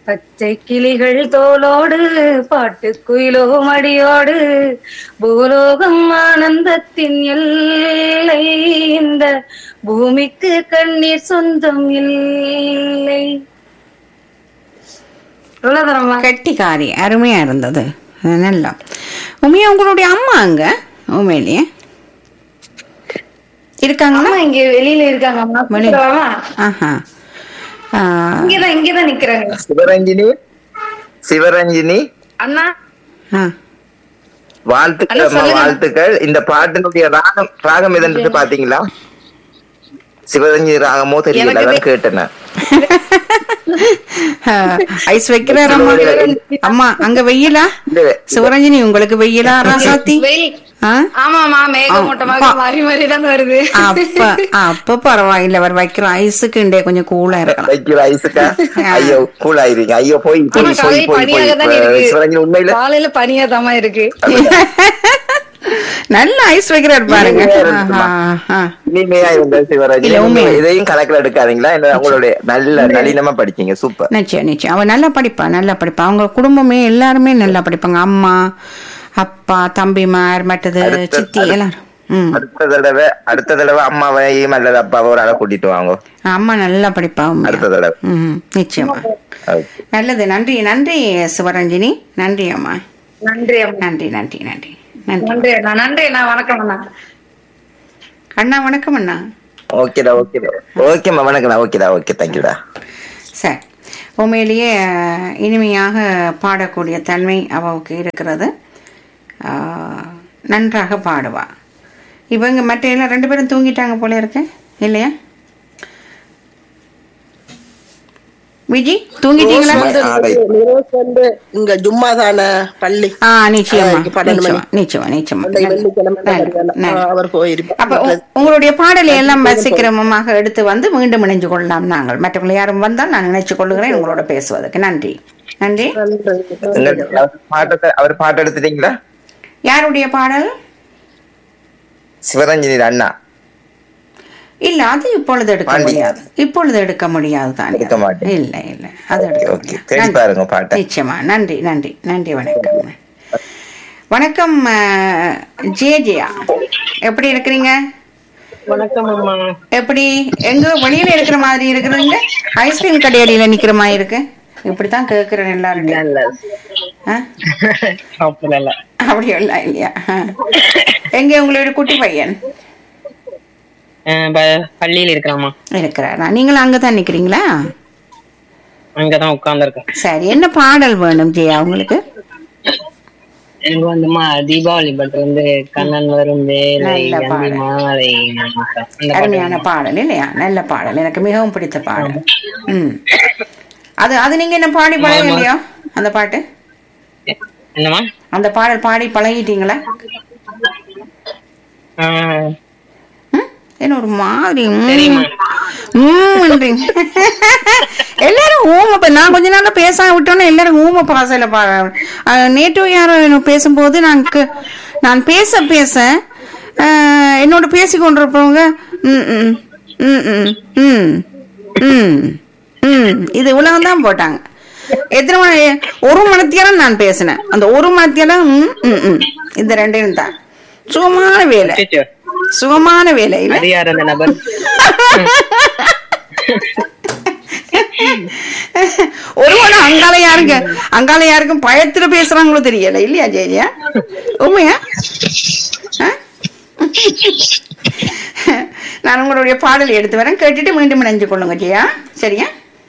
பச்சை கிளிகள் தோளோடு பாட்டு குயிலோ மடியோடு பூலோகம் ஆனந்தத்தின் எல்லை இந்த பூமிக்கு கண்ணீர் சொந்தம் இல்லை இவ்வளவுதானம்மா? கெட்டிக்காரி அருமையா இருந்தது அது நல்லா உண்மையா உங்களுடைய அம்மா அங்க உண்மையிலேயே இருக்காங்களா அம்மா இங்க வெளியில இருக்காங்க அம்மா வெளி- கூப்பிடவாமா? ஆஹா ஆ, இங்கதான் இங்கதான் நிக்கிறாங்க சிவரஞ்சினி சிவரஞ்சினி அண்ணா ஆ. வாழ்த்துக்கள் ஹலோ, அம்மா, சொல்லுங்க. வாழ்த்துக்கள் இந்த பாட்டினுடைய ராகம் ராகம் எதுன்னு பாத்தீங்களா சிவரஞ்சினி ராகமோ தெரியல எனக்கு அதான் கேட்டேன் நான். ஆ, ஐஸ் வைக்கிறார் அம்மா அம்மா அங்க வெயிலா இல்ல, சிவரஞ்சனி உங்களுக்கு வெயிலா ராசாத்தி வெயில் ஆ? ஆமாமா மேகமூட்டமாக ஆ. மாறி மாறி தான் வருது அப்ப அப்ப பரவாயில்ல அவர் வைக்கிற ஐஸுக்கு இண்டே கொஞ்சம் கூலா இருக்கலாம் வைக்கிற ஐஸுக்கா ஐயோ கூல் ஆயிருங்க ஐயோ போய் ஆனா போய் போய் காலை போய் போய் பனியாக தான் இப்ப இருக்கு சிவரஞ்சினி உண்மையில காலையில பனியாதாமா இருக்கு நல்ல ஐஸ் வைக்கிறார் பாருங்க இனிமையா இருக்குமா? ஆஹா, ஆ. இனிமையா இருந்த சிவரஞ்சினி இல்ல, உண்மையா. நீங்க இதையும் கணக்குல எடுக்காதீங்களா என்ன உங்களுடைய நல்ல நளினமா படிச்சீங்க சூப்பர் நிச்சயம் நிச்சயம் அவ நல்லா படிப்பா நல்லா படிப்பா அவங்க குடும்பமே எல்லாருமே நல்லா படிப்பாங்க அம்மா அப்பா தம்பிமார் மற்றது அடுத்த- சித்தி அடுத்த- எல்லாரும் ம் அடுத்த தடவை அடுத்த தடவை அம்மாவையும் அல்லது அப்பாவை ஒரு ஆளை கூட்டிட்டு வாங்க அம்மா நல்லா படிப்பா உண்மையா. அடுத்த தடவை ம் நிச்சயமா Okay. நல்லது நன்றி நன்றி சிவரஞ்சினி நன்றி அம்மா நன்றி அம்மா நன்றி நன்றி நன்றி நன்றி நன்றி அண்ணா நன்றி அண்ணா வணக்கம் அண்ணா அண்ணா வணக்கம் அண்ணா ஓகேடா ஓகேடா ஓகேம்மா வணக்கம்டா ஓகேடா ஓகே தேங்க்யூடா சரி உண்மையிலேயே அஹ், இனிமையாக பாடக்கூடிய தன்மை அவளுக்கு இருக்கிறது ஆஹ், நன்றாக பாடுவா இவங்க மற்ற எல்லாம் ரெண்டு பேரும் தூங்கிட்டாங்க போல இருக்கு இல்லையா விஜி தூங்கிட்டீங்களா ஆடை. நிரோஸ் வந்து இங்க ஜும்மா தானே பள்ளி ஆ நிச்சயமா ஆ, இங்க பன்னெண்டு மணி. நிச்சயமா நிச்சயமா நிச்சயமா அந்த வெள்ளிக்கிழமை நல்ல, தான் நல்ல. அவர் போயிருப்பார் அப்ப உ- உங்களுடைய பாடலை எல்லாம் சீக்கிரமாக எடுத்து வந்து மீண்டும் இணைஞ்சு கொள்ளலாம் நாங்கள் மற்றவர்கள் யாரும் வந்தால் நான் நினைச்சு கொள்ளுகிறேன் உங்களோட பேசுவதற்கு நன்றி நன்றி எங்க- அவர் பாட்டத்தை அவர் பாட்டு எடுத்துட்டீங்களா யாருடைய பாடல் சிவரஞ்சனி அண்ணா இல்ல அது இப்பொழுது எடுக்க பாண்டி. முடியாது இப்பொழுது எடுக்க முடியாது தானே எடுக்க மாட்டேன். இல்ல இல்ல அது எடுக்க ஓகே முடியாது. தேடி நன்றி. பாருங்க பாட்டை நிச்சயமா நன்றி நன்றி நன்றி வணக்கம் வணக்கம் அஹ், ஜே ஜெயா எப்படி இருக்கிறீங்க வணக்கம் அம்மா எப்படி எங்க வெளியில இருக்கிற மாதிரி இருக்கிறீங்க ஐஸ்கிரீம் கடையடியில நிக்கிற மாதிரி இருக்கு இப்படித்தான் கேக்குறேன் எல்லாரும் இல்ல அப்படி இல்ல அப்படி இல்ல இல்லையா ஆ. எங்க உங்களுடைய குட்டி பையன் அஹ் ப- பள்ளியில இருக்கிறாம்மா இருக்கிறாரா நீங்களும் அங்கதான் நிக்கிறீங்களா அங்கதான் உட்கார்ந்துருக்கேன் சரி என்ன பாடல் வேணும் ஜெயா உங்களுக்கு எனக்கு வந்துமா தீபாவளி பாட்டு வந்து கண்ணன் வரும் வேலை நல்ல அந்தி பாடல். மாலை நமக்கு. அந்த அருமையான பாட்டு பாடல் இல்லையா நல்ல பாடல் எனக்கு மிகவும் பிடித்த பாடல் ம் அது அது நீங்க என்ன பாடி பழகலையா அந்த பாட்டு என்னம்மா அந்த பாடல் பாடி பழகிட்டீங்களா ஆஹ் ம்? என்ன ஒரு மாதிரி ம், சரிம்மா. ம்ன்றீங்க. எல்லாரும் ஊம ப- நான் கொஞ்ச நாளா பேச விட்டோன்னே எல்லாரும் ஊம பாசல பா அஹ், நேற்று யாரோ என்ன பேசும்போது நான் கு- நான் பேச பேச அஹ், என்னோட பேசி கொண்டிருப்பவங்க ம் ம் ம் ம் ம் ம் ம் இது உலகம் தான் போட்டாங்க எத்தனை மணி ஒரு மணத்தியாலும் நான் பேசினேன் அந்த ஒரு மணத்தியாலும் ம் ம் ம் இந்த ரெண்டையும் தான் சுகமான வேலை அச்சச்சோ. சுகமான வேலை இல்ல அது யார் அந்த நபர் ஒருவன அங்கால யாருங்க அங்கால யாருக்கும் பயத்துல பேசுறாங்களோ தெரியல இல்லையா ஜெயஜியா உண்மையா ஆ? நான் உங்களுடைய பாடல் எடுத்து வரேன் கேட்டுட்டு மீண்டும் இணைஞ்சு கொள்ளுங்க ஜெயா சரியா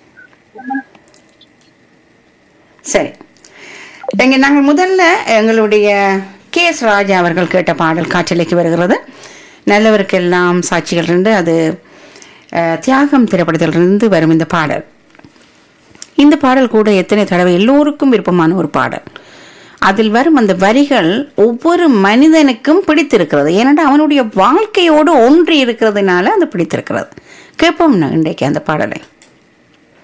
சரி எங்க நாங்கள் முதல்ல எங்களுடைய கே எஸ் ராஜா அவர்கள் கேட்ட பாடல் காற்றலைக்கு வருகிறது நல்லவருக்கெல்லாம் சாட்சிகள் இருந்து அது அஹ், தியாகம் திரைப்படத்திலிருந்து வரும் இந்த பாடல் இந்த பாடல் கூட எத்தனை தடவை எல்லோருக்கும் விருப்பமான ஒரு பாடல் அதில் வரும் அந்த வரிகள் ஒவ்வொரு மனிதனுக்கும் பிடித்திருக்கிறது ஏனென்றால் அவனுடைய வாழ்க்கையோடு ஒன்றி இருக்கிறதுனால அது பிடித்திருக்கிறது கேட்போம் நான் இன்றைக்கு அந்த பாடலை